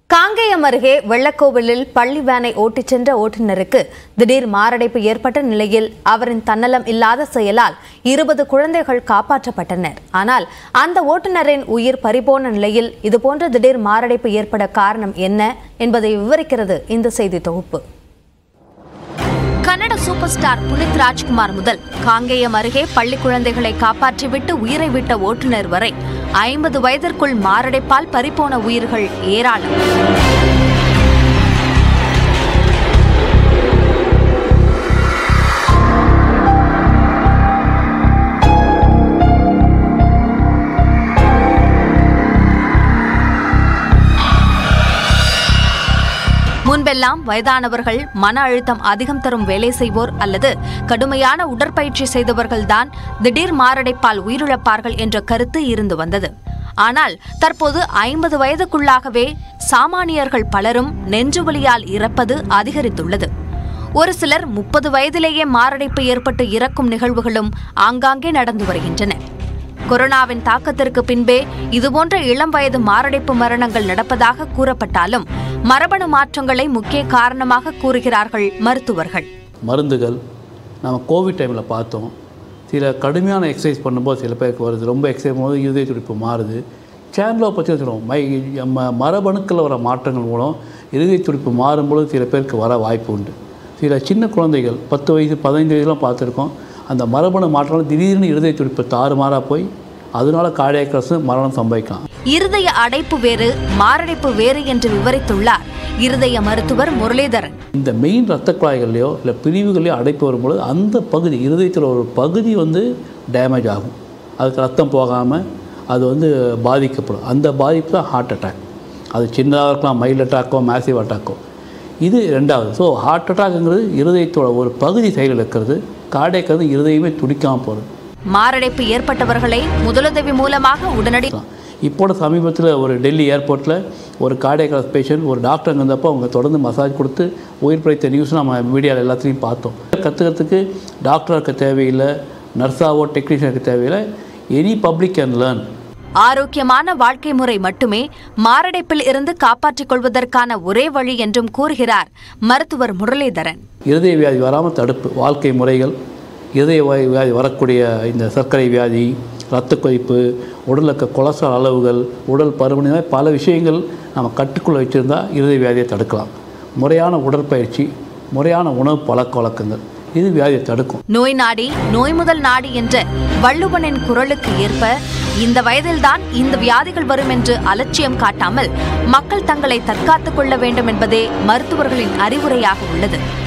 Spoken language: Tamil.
காங்கேயம் அருகே வெள்ளக்கோவிலில் பள்ளி வேனை ஓட்டிச் சென்ற ஓட்டுநருக்கு திடீர் மாரடைப்பு ஏற்பட்ட நிலையில் அவரின் தன்னலம் இல்லாத செயலால் இருபது குழந்தைகள் காப்பாற்றப்பட்டனர் ஆனால் அந்த ஓட்டுநரின் உயிர் பறிபோன நிலையில் இதுபோன்ற திடீர் மாரடைப்பு ஏற்பட காரணம் என்ன என்பதை விவரிக்கிறது இந்த செய்தி தொகுப்பு கன்னட சூப்பர் ஸ்டார் புனித் ராஜ்குமார் முதல் காங்கேயம் அருகே பள்ளி குழந்தைகளை காப்பாற்றிவிட்டு உயிரை விட்ட ஓட்டுநர் வரை ஐம்பது வயதிற்குள் மாரடைப்பால் பறிபோன உயிர்கள் ஏராளம் முன்பெல்லாம் வயதானவர்கள் மன அழுத்தம் அதிகம் தரும் வேலை செய்வோர் அல்லது கடுமையான உடற்பயிற்சி செய்தவர்கள்தான் திடீர் மாரடைப்பால் உயிரிழப்பார்கள் என்ற கருத்து இருந்து வந்தது ஆனால் தற்போது ஐம்பது வயதுக்குள்ளாகவே சாமானியர்கள் பலரும் நெஞ்சுவலியால் இறப்பது அதிகரித்துள்ளது ஒரு சிலர் முப்பது வயதிலேயே மாரடைப்பு ஏற்பட்டு இறக்கும் நிகழ்வுகளும் ஆங்காங்கே நடந்து வருகின்றன கொரோனாவின் தாக்கத்திற்கு பின்பே இதுபோன்ற இளம் வயது மாரடைப்பு மரணங்கள் நடப்பதாக கூறப்பட்டாலும் மரபணு மாற்றங்களை முக்கிய காரணமாக கூறுகிறார்கள் மருத்துவர்கள் மருந்துகள் நம்ம கோவிட் டைமில் பார்த்தோம் சில கடுமையான எக்ஸசைஸ் பண்ணும்போது சில பேருக்கு வருது ரொம்ப எக்ஸசைஸ் பண்ணும்போது இருதய துடிப்பு மாறுது சேனலோ பற்றி சொல்லுவோம் மை நம்ம மரபணுக்களில் வர மாற்றங்கள் மூலம் இருதய துடிப்பு மாறும்பொழுது சில பேருக்கு வர வாய்ப்பு உண்டு சில சின்ன குழந்தைகள் பத்து வயசு பதினைந்து வயசுலாம் பார்த்துருக்கோம் அந்த மரபணு மாற்றம் திடீர்னு இருதய துடிப்பு தாறுமாறாக போய் அதனால கார்டியாக் மரணம் சம்பவிக்கலாம் இருதய அடைப்பு வேறு மாரடைப்பு வேறு என்று விவரித்துள்ளார் இருதய மருத்துவர் முரளிதரன் இந்த மெயின் ரத்த குழாய்கள்லையோ இல்லை பிரிவுகளையோ அடைப்பு வரும்பொழுது அந்த பகுதி இருதயத்தில் ஒரு பகுதி வந்து டேமேஜ் ஆகும் அதுக்கு ரத்தம் போகாமல் அது வந்து பாதிக்கப்படும் அந்த பாதிப்பு தான் ஹார்ட் அட்டாக் அது சின்னதாக இருக்கலாம் மைல்ட் அட்டாக்கோ மேசிவ் அட்டாக்கோ இது ரெண்டாவது ஸோ ஹார்ட் அட்டாக்ங்கிறது இருதயத்தோட ஒரு பகுதி செயல் இருக்கிறது கார்டியக் வந்து இருதயமே துடிக்காமல் போகிறது மாரடைப்பு ஏற்பட்டவர்களை முதலுதவி மூலமாக உடனடி இப்போட சமீபத்தில் ஒரு டெல்லி ஏர்போர்ட்டில் ஒரு கார்டியக் பேஷண்ட் ஒரு டாக்டர் அங்கே இருந்தப்போ அவங்க தொடர்ந்து மசாஜ் கொடுத்து உயிர் பிழைத்த நியூஸ் நம்ம மீடியாவில் எல்லாத்துலேயும் பார்த்தோம் கற்றுக்கிறதுக்கு டாக்டர் இருக்க தேவையில்லை நர்ஸாவோ டெக்னீஷியன் இருக்க தேவையில்லை எனி பப்ளிக் கேன் லேர்ன் ஆரோக்கியமான வாழ்க்கை முறை மட்டுமே மாரடைப்பில் இருந்து காப்பாற்றிக் கொள்வதற்கான ஒரே வழி என்றும் கூறுகிறார் மருத்துவர் முரளிதரன் இருதய வியாதி வராமல் தடுப்பு வாழ்க்கை முறைகள் இருதய வாய் வியாதி வரக்கூடிய இந்த சர்க்கரை வியாதி இரத்த கொதிப்பு உடலில் இருக்க கொலஸ்ட்ரால் அளவுகள் உடல் பருமன் இந்த மாதிரி பல விஷயங்கள் நம்ம கட்டுக்குள்ளே வச்சுருந்தா இருதய வியாதியை தடுக்கலாம் முறையான உடற்பயிற்சி முறையான உணவு பழக்க வழக்கங்கள் இது வியாதியை தடுக்கும் நோய் நாடி நோய் முதல் நாடி என்ற வள்ளுவனின் குரலுக்கு ஏற்ப இந்த வயதில்தான் இந்த வியாதிகள் வரும் என்று அலட்சியம் காட்டாமல் மக்கள் தங்களை தற்காத்துக் கொள்ள வேண்டும் என்பதே மருத்துவர்களின் அறிவுரையாக உள்ளது